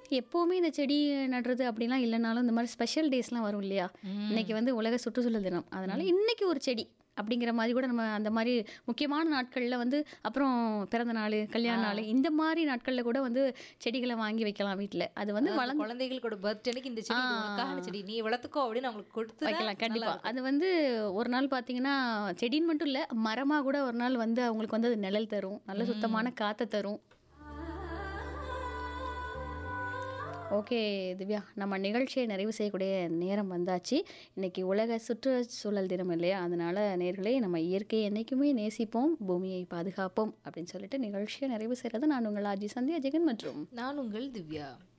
எப்போவுமே இந்த செடி நடுறது அப்படிலாம் இல்லைனாலும் இந்த மாதிரி ஸ்பெஷல் டேஸ்லாம் வரும் இல்லையா ம். இன்னைக்கு வந்து உலக சுற்றுச்சூழல் தினம் அதனால இன்னைக்கு ஒரு செடி அப்படிங்கிற மாதிரி கூட நம்ம அந்த மாதிரி முக்கியமான நாட்களில் வந்து அப்புறம் பிறந்த நாள் கல்யாண நாள் இந்த மாதிரி நாட்களில் கூட வந்து செடிகளை வாங்கி வைக்கலாம் வீட்டில் அது வந்து அதாவது வளர்ந்து குழந்தைகளோட பர்த்டேக்கு இந்த செடி இது உனக்கான செடி நீ வளர்த்துக்கோ அப்படின்னு அவங்களுக்கு கொடுத்து வைக்கலாம் கண்டிப்பாக அது வந்து ஒரு நாள் பார்த்தீங்கன்னா செடின்னு மட்டும் இல்லை மரமாக கூட ஒரு நாள் வந்து அவங்களுக்கு வந்து அது நிழல் தரும் நல்ல சுத்தமான காற்றை தரும் ஓகே திவ்யா நம்ம நிகழ்ச்சியை நிறைவு செய்யக்கூடிய நேரம் வந்தாச்சு இன்னைக்கு உலக சுற்றுச்சூழல் தினம் இல்லையா அதனால நேர்களே நம்ம இயற்கையை என்றைக்குமே நேசிப்போம் பூமியை பாதுகாப்போம் அப்படின்னு சொல்லிட்டு நிகழ்ச்சியை நிறைவு செய்கிறது நான் உங்கள் ஆஜி சந்தியா ஜெகன் மற்றும் நான் உங்கள் திவ்யா